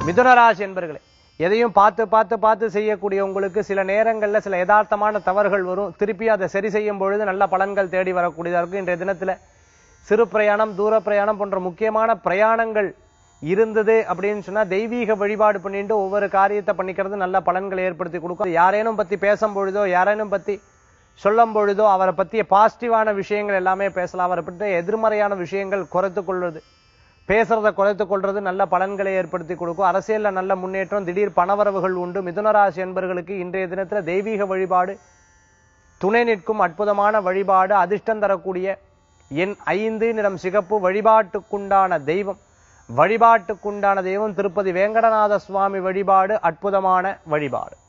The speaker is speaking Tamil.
மிதுனராசி என்பர்களே எதையும் பார்த்து பார்த்து பார்த்து செய்யக்கூடிய உங்களுக்கு சில நேரங்கள்ல சில யதார்த்தமான தவறுகள் வரும் திருப்பி அதை சரி செய்யும் பொழுது நல்ல பலன்கள் தேடி வரக்கூடியதா இருக்கும் இன்றைய தினத்துல சிறு பிரயாணம் தூர பிரயாணம் போன்ற முக்கியமான பிரயாணங்கள் இருந்தது அப்படின்னு சொன்னா தெய்வீக வழிபாடு பண்ணிட்டு ஒவ்வொரு காரியத்தை பண்ணிக்கிறது நல்ல பலன்களை ஏற்படுத்தி கொடுக்கும் யாரேனும் பத்தி பேசும் பொழுதோ யாரேனும் பத்தி சொல்லும் பொழுதோ அவரை பத்திய பாசிட்டிவான விஷயங்கள் எல்லாமே பேசலாம் அவரை பற்றி எதிர்மறையான விஷயங்கள் குறைத்துக் கொள்வது பேசுறத குறைத்துக் கொள்றது நல்ல பலன்களை ஏற்படுத்தி கொடுக்கும் அரசியல்ல நல்ல முன்னேற்றம் திடீர் பணவரவுகள் உண்டு மிதுனராசி என்பர்களுக்கு இன்றைய தினத்துல தெய்வீக வழிபாடு துணை நிற்கும் அற்புதமான வழிபாடு அதிர்ஷ்டம் தரக்கூடிய எண் ஐந்து நிறம் சிகப்பு வழிபாட்டுக்குண்டான தெய்வம் வழிபாட்டுக்குண்டான தெய்வம் திருப்பதி வேங்கடநாத சுவாமி வழிபாடு அற்புதமான வழிபாடு